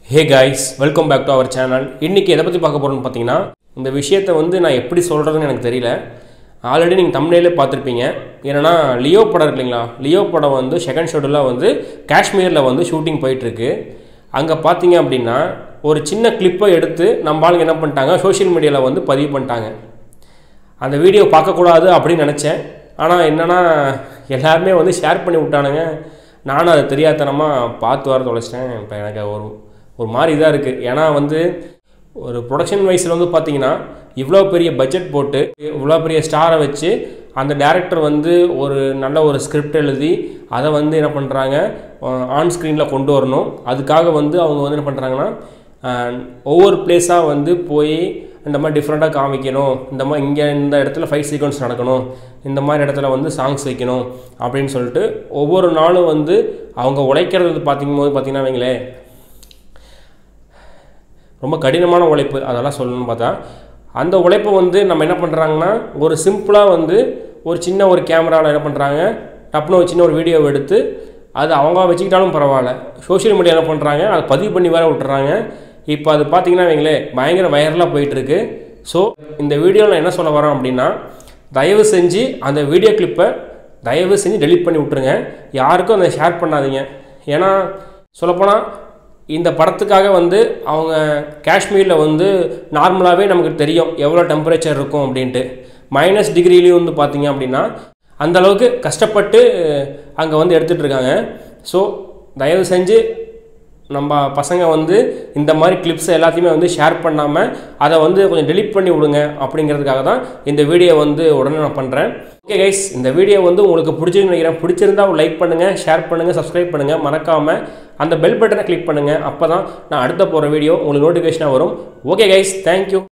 hey guys welcome back to our channel இன்றைக்கி எதை பற்றி பார்க்க போகிறோம்னு பார்த்தீங்கன்னா இந்த விஷயத்தை வந்து நான் எப்படி சொல்கிறதுன்னு எனக்கு தெரியல ஆல்ரெடி நீங்கள் தமிழ்லேயே பார்த்துருப்பீங்க ஏன்னா லியோ படம் இருக்கு இல்லைங்களா லியோ படம் வந்து செகண்ட் ஷெடியூலாக வந்து காஷ்மீரில் வந்து ஷூட்டிங் போயிட்டுருக்கு அங்கே பார்த்தீங்க அப்படின்னா ஒரு சின்ன கிளிப்பை எடுத்து நம்ம ஆளுங்க என்ன பண்ணிட்டாங்க சோஷியல் மீடியாவில் வந்து பதிவு பண்ணிட்டாங்க அந்த வீடியோ பார்க்கக்கூடாது அப்படின்னு நினச்சேன் ஆனால் என்னென்னா எல்லாருமே வந்து ஷேர் பண்ணி விட்டானுங்க நானும் அதை தெரியாதனமாக பார்த்து வர தொலைச்சிட்டேன் இப்போ எனக்கு ஒரு ஒரு மாதிரி இதாக இருக்குது ஏன்னா வந்து ஒரு ப்ரொடக்ஷன் வைஸில் வந்து பார்த்தீங்கன்னா இவ்வளோ பெரிய பட்ஜெட் போட்டு இவ்வளோ பெரிய ஸ்டாரை வச்சு அந்த டேரக்டர் வந்து ஒரு நல்ல ஒரு ஸ்கிரிப்ட் எழுதி அதை வந்து என்ன பண்ணுறாங்க ஆன் ஸ்க்ரீனில் கொண்டு வரணும் அதுக்காக வந்து அவங்க வந்து என்ன பண்ணுறாங்கன்னா ஒவ்வொரு பிளேஸாக வந்து போய் இந்த மாதிரி டிஃப்ரெண்ட்டாக காமிக்கணும் இந்த மாதிரி இங்கே இந்த இடத்துல ஃபைட் சீக்வன்ஸ் நடக்கணும் இந்த மாதிரி இடத்துல வந்து சாங்ஸ் வைக்கணும் அப்படின்னு சொல்லிட்டு ஒவ்வொரு நாளும் வந்து அவங்க உழைக்கிறது பார்த்திங்கும்போது பார்த்திங்கன்னா வைங்களேன் ரொம்ப கடினமான உழைப்பு அதெல்லாம் சொல்லணும்னு பார்த்தா அந்த உழைப்பை வந்து நம்ம என்ன பண்ணுறாங்கன்னா ஒரு சிம்பிளாக வந்து ஒரு சின்ன ஒரு கேமராவில் என்ன பண்ணுறாங்க டப்புனு ஒரு சின்ன ஒரு வீடியோவை எடுத்து அது அவங்க வச்சுக்கிட்டாலும் பரவாயில்ல சோஷியல் மீடியா என்ன பண்ணுறாங்க அதை பதிவு பண்ணி வேற விட்டுறாங்க இப்போ அது பார்த்தீங்கன்னா வைங்களேன் பயங்கர வைரலாக போயிட்டுருக்கு ஸோ இந்த வீடியோவில் என்ன சொல்ல வரோம் அப்படின்னா தயவு செஞ்சு அந்த வீடியோ கிளிப்பை தயவு செஞ்சு டெலீட் பண்ணி விட்ருங்க யாருக்கும் அதை ஷேர் பண்ணாதீங்க ஏன்னா சொல்லப்போனால் இந்த படத்துக்காக வந்து அவங்க காஷ்மீரில் வந்து நார்மலாகவே நமக்கு தெரியும் எவ்வளோ டெம்பரேச்சர் இருக்கும் அப்படின்ட்டு மைனஸ் டிகிரிலையும் வந்து பார்த்தீங்க அப்படின்னா அந்தளவுக்கு கஷ்டப்பட்டு அங்கே வந்து எடுத்துகிட்டு இருக்காங்க ஸோ தயவு செஞ்சு நம்ம பசங்க வந்து இந்த மாதிரி கிளிப்ஸ் எல்லாத்தையுமே வந்து ஷேர் பண்ணாமல் அதை வந்து கொஞ்சம் டெலிட் பண்ணி விடுங்க அப்படிங்கிறதுக்காக தான் இந்த வீடியோ வந்து உடனே நான் பண்ணுறேன் ஓகே கைஸ் இந்த வீடியோ வந்து உங்களுக்கு பிடிச்சிருந்து நினைக்கிறேன் பிடிச்சிருந்தா லைக் பண்ணுங்கள் ஷேர் பண்ணுங்கள் சப்ஸ்கிரைப் பண்ணுங்கள் மறக்காமல் அந்த பெல் பட்டனை கிளிக் பண்ணுங்கள் அப்போ தான் நான் அடுத்த போகிற வீடியோ உங்களுக்கு நோட்டிஃபிகேஷனாக வரும் ஓகே கைஸ் தேங்க்யூ